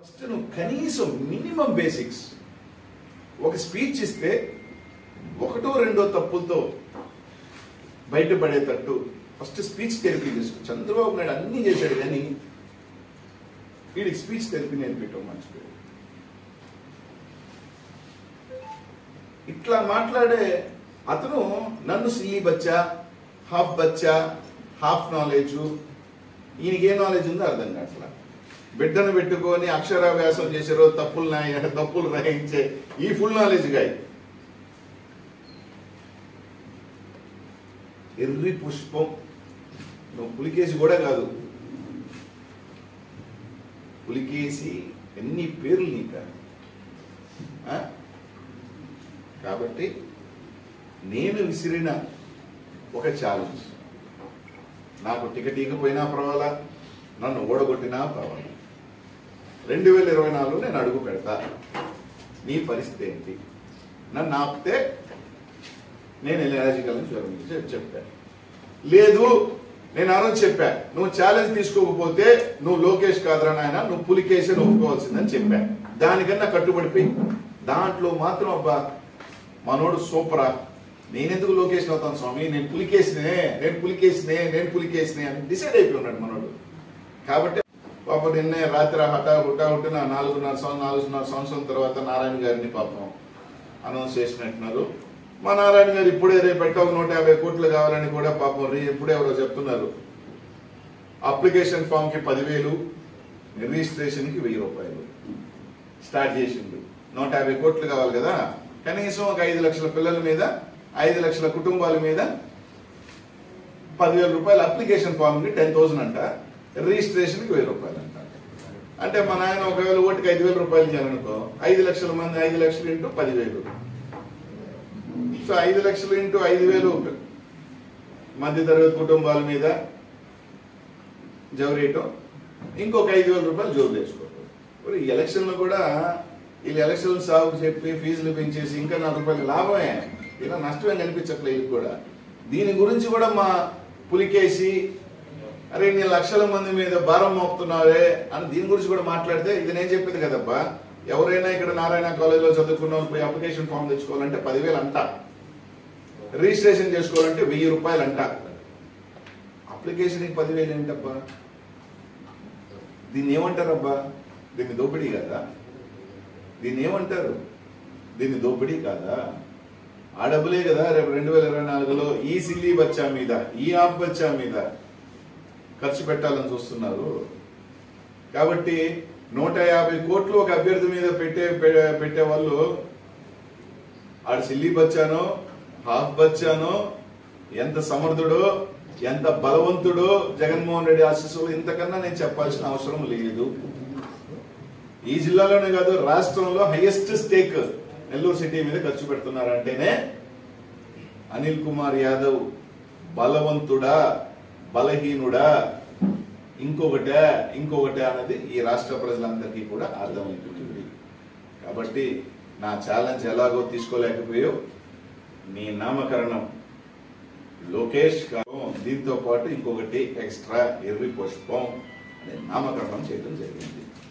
First నువ్వు కనీసం minimum basics ఒక స్పీచ్ ఇస్తే ఒకటో రెండో తప్పులతో బయటపడేటట్టు ఫస్ట్ స్పీచ్ థెరపీ చేసుకో చంద్రబాబు నాయుడు అన్నీ చేశాడు కానీ వీడికి స్పీచ్ థెరపీ నేర్పించడం మర్చిపోయాడు ఇట్లా మాట్లాడే అతను నన్ను సిల్లీ బచ్చా హాఫ్ బచ్చా హాఫ్ నాలెడ్జ్ ఈయనకి ఏ నాలెడ్జ్ ఉందో అర్థం కావట్లా బిడ్డను పెట్టుకొని అక్షరాభ్యాసం చేసారో తప్పులు నాయ తప్పులు రాయించే ఈ ఫుల్ నాలెడ్జ్ గాయ ఎర్రి పుష్పం నువ్వు పులికేసి కూడా కాదు పులికేసి ఎన్ని పేర్లు నీక ఆ? కాబట్టి నేను విసిరిన ఒక ఛాలెంజ్ నాకు టికెట్ ఇకపోయినా పర్వాలా నన్ను ఓడగొట్టినా పర్వాలా రెండు వేల ఇరవై నాలుగులో నేను అడుగు పెడతా నీ పరిస్థితి ఏంటి నన్ను ఆపితే నేను ఎలాజికల్ని జ్వరం చెప్పాను లేదు నేను ఆ రోజు చెప్పా నువ్వు ఛాలెంజ్ తీసుకోకపోతే నువ్వు లోకేష్ కాదురా నాయన నువ్వు పులికేసి ఒప్పుకోవాల్సిందని చెప్పా దానికన్నా కట్టుబడిపోయి దాంట్లో మాత్రం అబ్బా మనోడు సూపరా నేనెందుకు లోకేష్ అవుతాను స్వామి నేను పులికేసినే నేను పులికేసినే నేను పులికేసినే అని డిసైడ్ అయిపోయి ఉన్నాడు మనోడు కాబట్టి పాపం నిన్నే రాత్రి హఠా హుటా హుట్టిన నాలుగున్నర సంవత్సరం నాలుగున్నర సంవత్సరం తర్వాత నారాయణ గారిని పాపం అనౌన్స్ చేసినట్టున్నారు మా నారాయణ గారు ఇప్పుడే రేపు పెట్ట ఒక నూట యాభై కోట్లు కావాలని కూడా పాపం రీ- ఇప్పుడే ఎవరో చెప్తున్నారు అప్లికేషన్ ఫామ్ కి పదివేలు రిజిస్ట్రేషన్ కి వెయ్యి రూపాయలు స్టార్ట్ చేసిండు నూట యాభై కోట్లు కావాలి కదా కనీసం ఒక ఐదు లక్షల పిల్లల మీద ఐదు లక్షల కుటుంబాల మీద పదివేల రూపాయలు అప్లికేషన్ ఫామ్ కి టెన్ థౌసండ్ అంట రిజిస్ట్రేషన్ కి వెయ్యి రూపాయలు అంట అంటే మా నాయన ఒకవేళ ఓటుకి ఐదు వేల రూపాయలు చేయాలనుకో ఐదు లక్షల మంది ఐదు లక్షలు ఇంటూ పదివేలు సో ఐదు లక్షలు ఇంటూ ఐదు వేలు మధ్య తరగతి కుటుంబాల మీద జవరేయటం ఇంకొక ఐదు వేల రూపాయలు జోరు తెచ్చుకోవటం మరి ఈ ఎలక్షన్లో కూడా వీళ్ళు ఎలక్షన్ సాగు చెప్పి ఫీజులు పెంచేసి ఇంకా నాలుగు రూపాయలు లాభమే ఇలా నష్టమే కనిపించట్లేదు వీళ్ళకి కూడా దీని గురించి కూడా మా పులికేసి అరే నీ లక్షల మంది మీద భారం మోపుతున్నారే అని దీని గురించి కూడా మాట్లాడితే ఇది నేను చెప్పింది కదబ్బా ఎవరైనా ఇక్కడ నారాయణ కాలేజీలో చదువుకున్న వాళ్ళు పోయి అప్లికేషన్ ఫామ్ తెచ్చుకోవాలంటే పదివేలు అంట రిజిస్ట్రేషన్ చేసుకోవాలంటే వెయ్యి రూపాయలు అంట అప్లికేషన్కి పదివేలు ఏంటబ్బా దీన్ని ఏమంటారబ్బా దీన్ని దోపిడీ కదా దీన్ని ఏమంటారు దీన్ని దోపిడీ కాదా ఆ డబ్బులే కదా రేపు రెండు వేల ఇరవై నాలుగులో ఈ సిల్లీ బచ్చా మీద ఈ ఆఫ్ బచ్చా మీద ఖర్చు పెట్టాలని చూస్తున్నారు కాబట్టి నూట యాభై కోట్లు ఒక అభ్యర్థి మీద పెట్టే పె- పెట్టే వాళ్ళు ఆడు సిల్లీ బచ్చానో హాఫ్ బచ్చానో ఎంత సమర్థుడో ఎంత బలవంతుడో జగన్మోహన్ రెడ్డి ఆశీస్సులు ఇంతకన్నా నేను చెప్పాల్సిన అవసరం లేదు ఈ జిల్లాలోనే కాదు రాష్ట్రంలో హైయెస్ట్ స్టేక్ నెల్లూరు సిటీ మీద ఖర్చు పెడుతున్నారంటేనే అనిల్ కుమార్ యాదవ్ బలవంతుడా బలహీనుడా ఇంకొకటే ఇంకొకటే అన్నది ఈ రాష్ట్ర ప్రజలందరికీ కూడా అర్థమైపోతుంది కాబట్టి నా ఛాలెంజ్ ఎలాగో తీసుకోలేకపోయావు నీ నామకరణం లోకేష్ గారు దీంతో పాటు ఇంకొకటి ఎక్స్ట్రా ఎర్రి పుష్పం అనే నామకరణం చేయడం జరిగింది